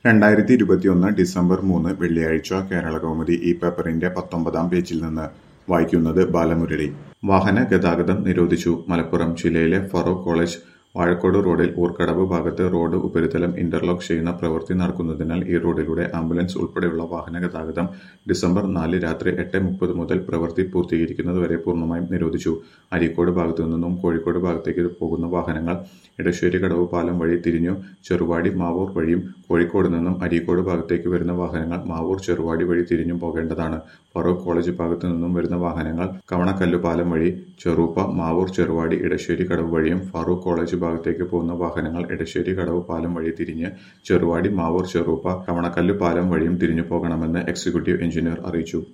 രണ്ടായിരത്തി ഇരുപത്തിയൊന്ന് ഡിസംബർ മൂന്ന് വെള്ളിയാഴ്ച കേരളകൗമുദി ഈ പേപ്പറിന്റെ പത്തൊമ്പതാം പേജിൽ നിന്ന് വായിക്കുന്നത് ബാലമുരളി വാഹന ഗതാഗതം നിരോധിച്ചു മലപ്പുറം ജില്ലയിലെ ഫറൂഖ് കോളേജ് വാഴക്കോട് റോഡിൽ ഊർക്കടവ് ഭാഗത്ത് റോഡ് ഉപരിതലം ഇന്റർലോക്ക് ചെയ്യുന്ന പ്രവൃത്തി നടക്കുന്നതിനാൽ ഈ റോഡിലൂടെ ആംബുലൻസ് ഉൾപ്പെടെയുള്ള വാഹന ഗതാഗതം ഡിസംബർ നാല് രാത്രി എട്ട് മുപ്പത് മുതൽ പ്രവൃത്തി പൂർത്തീകരിക്കുന്നതുവരെ പൂർണ്ണമായും നിരോധിച്ചു അരീക്കോട് ഭാഗത്തു നിന്നും കോഴിക്കോട് ഭാഗത്തേക്ക് പോകുന്ന വാഹനങ്ങൾ ഇടശ്ശേരി കടവ് പാലം വഴി തിരിഞ്ഞു ചെറുവാടി മാവൂർ വഴിയും കോഴിക്കോട് നിന്നും അരീക്കോട് ഭാഗത്തേക്ക് വരുന്ന വാഹനങ്ങൾ മാവൂർ ചെറുവാടി വഴി തിരിഞ്ഞും പോകേണ്ടതാണ് ഫറൂഖ് കോളേജ് ഭാഗത്തു നിന്നും വരുന്ന വാഹനങ്ങൾ കവണക്കല്ലു പാലം വഴി ചെറുപ്പ മാവൂർ ചെറുവാടി ഇടശ്ശേരി കടവ് വഴിയും ഫറൂഖ് കോളേജ് ഭാഗത്തേക്ക് പോകുന്ന വാഹനങ്ങൾ ഇടശ്ശേരി കടവ് പാലം വഴി തിരിഞ്ഞ് ചെറുവാടി മാവൂർ ചെറുപ്പ കവണക്കല്ലു പാലം വഴിയും തിരിഞ്ഞു പോകണമെന്ന് എക്സിക്യൂട്ടീവ് എഞ്ചിനീയർ അറിയിച്ചു